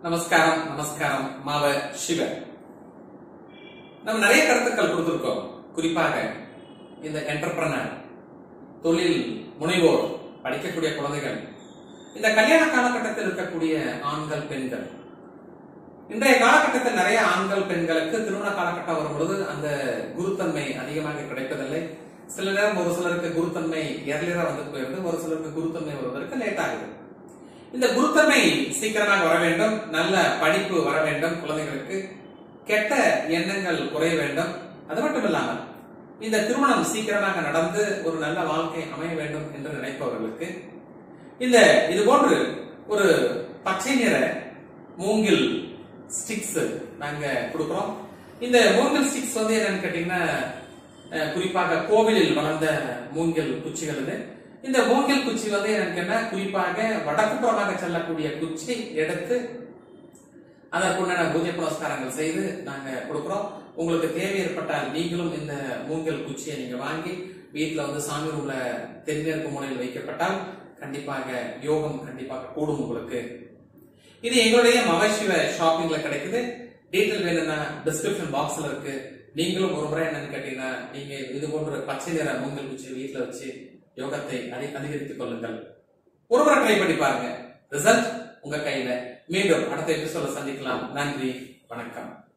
நமஸ்காரம் நமஸ்காரம் மாவ சிவ நம்ம நிறைய கருத்துக்கள் கொடுத்திருக்கோம் குறிப்பாக இந்த என்டர்பிரனர் தொழில் முனைவோர் படிக்கக்கூடிய குழந்தைகள் இந்த கல்யாண காலகட்டத்தில் இருக்கக்கூடிய ஆண்கள் பெண்கள் இன்றைய காலகட்டத்தில் நிறைய ஆண்கள் பெண்களுக்கு திருமண காலகட்டம் வரும் பொழுது அந்த குருத்தன்மை அதிகமாக கிடைப்பதில்லை சில நேரம் ஒரு சிலருக்கு குருத்தன்மை எர்லியரா வந்து போயிருந்து ஒரு சிலருக்கு குருத்தன்மை வருவதற்கு லேட் ஆகுது இந்த குருத்தன்மை சீக்கிரமாக வர வேண்டும் நல்ல படிப்பு வர வேண்டும் குழந்தைகளுக்கு கெட்ட எண்ணங்கள் குறைய வேண்டும் அது மட்டும் இல்லாமல் இந்த திருமணம் சீக்கிரமாக நடந்து ஒரு நல்ல வாழ்க்கை அமைய வேண்டும் என்று நினைப்பவர்களுக்கு இந்த இது போன்று ஒரு பச்சை நிற மூங்கில் ஸ்டிக்ஸ் நாங்க கொடுக்கிறோம் இந்த மூங்கில் ஸ்டிக்ஸ் வந்து என்னன்னு கேட்டீங்கன்னா அஹ், குறிப்பாக கோவிலில் வளர்ந்த மூங்கில் குச்சிகள் இது இந்த மூங்கில் குச்சி வந்து எனக்கு என்ன குறிப்பாக வடக்குப்புறமாக செல்லக்கூடிய குச்சி எடுத்து அதற்குண்டான பூஜை புனஸ்காரங்கள் செய்து நாங்க கொடுக்கிறோம் உங்களுக்கு தேவை ஏற்பட்டால் நீங்களும் இந்த மூங்கில் குச்சியை நீங்க வாங்கி வீட்டுல வந்து சாமி ரூம்ல தென்மேற்கு மூலையில் வைக்கப்பட்டால் கண்டிப்பாக யோகம் கண்டிப்பாக கூடும் உங்களுக்கு இது எங்களுடைய மகசிவ ஷாப்பிங்ல கிடைக்குது டீட்டெயில் வேணும்னா டிஸ்கிரிப்ஷன் பாக்ஸ்ல இருக்கு நீங்களும் ஒரு முறை என்னன்னு கேட்டீங்கன்னா நீங்க இது போன்ற பச்சை நிற மூங்கில் குச்சி வீட்டுல வச்சு யோகத்தை அதி அதிகரித்துக் கொள்ளுங்கள் ஒரு முறை ட்ரை பண்ணி பாருங்க ரிசல்ட் உங்க கையில மீண்டும் அடுத்த எபிசோட சந்திக்கலாம் நன்றி வணக்கம்